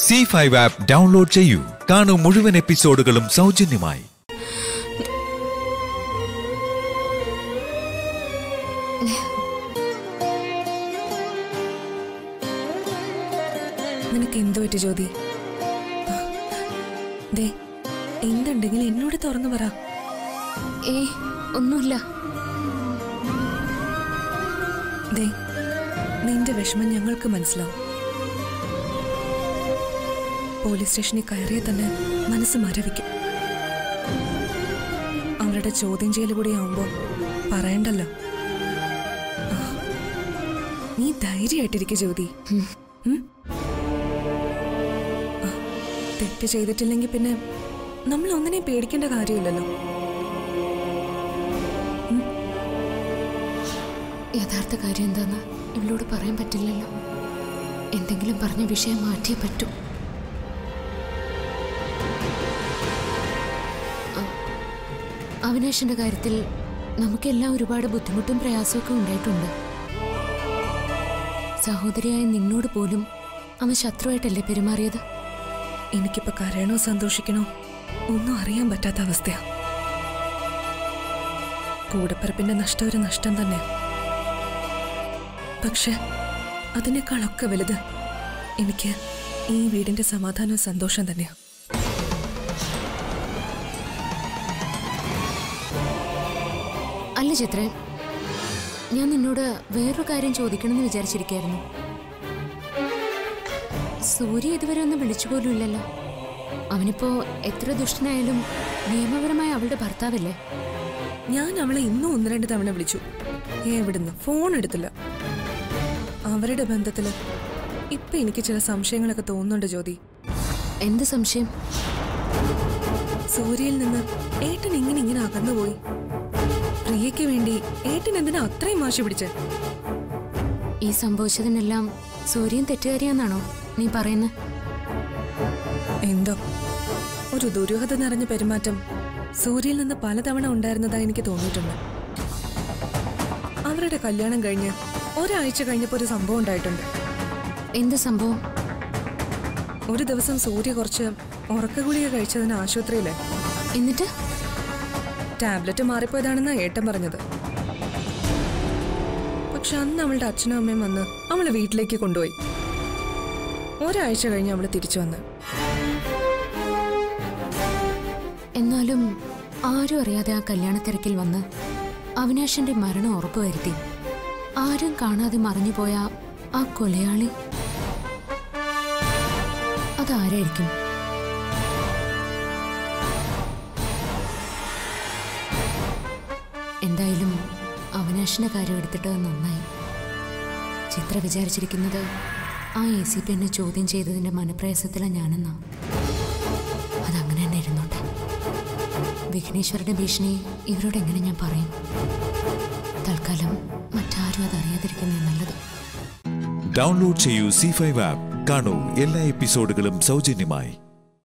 C five app download ചെയ്യൂ കാണൂ മുഴുവൻ എപ്പിസോഡുകളും സൗജന്യമായി നിനക്ക് എന്തു പറ്റി ജ്യോതി ദേ എന്തുണ്ടെങ്കിലും എന്നോട് തുറന്നു പറ ഏ ഒന്നുമില്ല ദേ നിന്റെ വിഷമം ഞങ്ങൾക്ക് മനസ്സിലാവും പോലീസ് സ്റ്റേഷനിൽ കയറിയ തന്നെ മനസ്സ് മരവിക്കും അവരുടെ ചോദ്യം ചെയ്യൽ കൂടി ആവുമ്പോ പറയണ്ടല്ലോ ആ, നീ ധൈര്യമായിട്ടിരിക്കെ ജ്യോതി ഉം? ആ, തെറ്റ് ചെയ്തിട്ടില്ലെങ്കിൽ പിന്നെ നമ്മൾ ഒന്നിനെയും പേടിക്കേണ്ട കാര്യമില്ലല്ലോ യഥാർത്ഥ കാര്യം എന്താന്ന് ഇവളോട് പറയാൻ പറ്റില്ലല്ലോ എന്തെങ്കിലും പറഞ്ഞ വിഷയം മാറ്റിയേ പറ്റൂ അ- അവിനാശിന്റെ കാര്യത്തിൽ നമുക്കെല്ലാം ഒരുപാട് ബുദ്ധിമുട്ടും പ്രയാസമൊക്കെ ഉണ്ടായിട്ടുണ്ട് സഹോദരിയായ നിന്നോട് പോലും അവൻ ശത്രുവായിട്ടല്ലേ പെരുമാറിയത് എനിക്കിപ്പോ കരയണോ സന്തോഷിക്കണോ ഒന്നും അറിയാൻ പറ്റാത്ത അവസ്ഥയാ കൂടപ്പിറപ്പിന്റെ നഷ്ടം ഒരു നഷ്ടം തന്നെയാ പക്ഷെ അതിനേക്കാളൊക്കെ വലുത് എനിക്ക് ഈ വീടിന്റെ സമാധാനവും സന്തോഷം തന്നെയാ അല്ല ചിത്രൻ ഞാൻ നിന്നോട് വേറൊരു കാര്യം ചോദിക്കണമെന്ന് വിചാരിച്ചിരിക്കായിരുന്നു സൂര്യ ഇതുവരെ ഒന്നും വിളിച്ചു പോലും ഇല്ലല്ലോ അവനിപ്പോ എത്ര ദുഷ്ടനായാലും നിയമപരമായ അവളുടെ ഭർത്താവല്ലേ ഞാൻ അവളെ ഇന്നും ഒന്ന് രണ്ട് തവണ വിളിച്ചു എവിടുന്ന് ഫോൺ എടുത്തില്ല അവരുടെ ബന്ധത്തില് ഇപ്പൊ എനിക്ക് ചില സംശയങ്ങളൊക്കെ തോന്നുന്നുണ്ട് ജ്യോതി എന്ത് സംശയം സൂര്യയിൽ നിന്ന് ഏട്ടൻ ഇങ്ങനെ ഇങ്ങനെ അകന്നുപോയി പ്രിയയ്ക്ക് വേണ്ടി ഏട്ടൻ എന്തിനാ അത്രയും വാശി പിടിച്ചേ ഈ സംഭവിച്ചതിനെല്ലാം സൂര്യൻ തെറ്റുകാരിയാന്നാണോ നീ പറയുന്നത് എന്തോ ഒരു ദുരൂഹത നിറഞ്ഞ പെരുമാറ്റം സൂര്യയിൽ നിന്ന് പലതവണ ഉണ്ടായിരുന്നതായി എനിക്ക് തോന്നിയിട്ടുണ്ട് അവരുടെ കല്യാണം കഴിഞ്ഞ് ഒരാഴ്ച കഴിഞ്ഞപ്പോൾ ഒരു സംഭവം ഉണ്ടായിട്ടുണ്ട് എന്ത് സംഭവം ഒരു ദിവസം സൂര്യ കുറച്ച് ഉറക്ക ഗുളിക കഴിച്ചതിന് ആശുപത്രിയിലെ എന്നിട്ട് ടാബ്ലറ്റ് മാറിപ്പോയതാണെന്നാ ഏട്ടൻ പറഞ്ഞത് പക്ഷെ അന്ന് അവളുടെ അച്ഛനും അമ്മയും വന്ന് അവളെ വീട്ടിലേക്ക് കൊണ്ടുപോയി ഒരാഴ്ച കഴിഞ്ഞ് അവള് തിരിച്ചു വന്ന് എന്നാലും ആരും അറിയാതെ ആ കല്യാണ തിരക്കിൽ വന്ന് അവിനാശന്റെ മരണം ഉറപ്പുവരുത്തി ആരും കാണാതെ മറഞ്ഞുപോയ ആ കൊലയാളി അതാരായിരിക്കും എന്തായാലും അവിനാശിന്റെ കാര്യം എടുത്തിട്ട് നന്നായി ചിത്ര വിചാരിച്ചിരിക്കുന്നത് ആ എ സി പി എന്നെ ചോദ്യം ചെയ്തതിന്റെ മനപ്രയാസത്തിലാണ് ഞാനെന്നാ അതങ്ങനെ തന്നെ ഇരുന്നോട്ടെ വിഘ്നേശ്വരുടെ ഭീഷണി ഇവരോട് എങ്ങനെ ഞാൻ പറയും തൽക്കാലം മറ്റാരും അതറിയാതിരിക്കുന്നത് നല്ലത് ഡൗൺലോഡ് ചെയ്യൂ സി ഫൈവ് ആപ്പ് കാണൂ എല്ലാ എപ്പിസോഡുകളും സൗജന്യമായി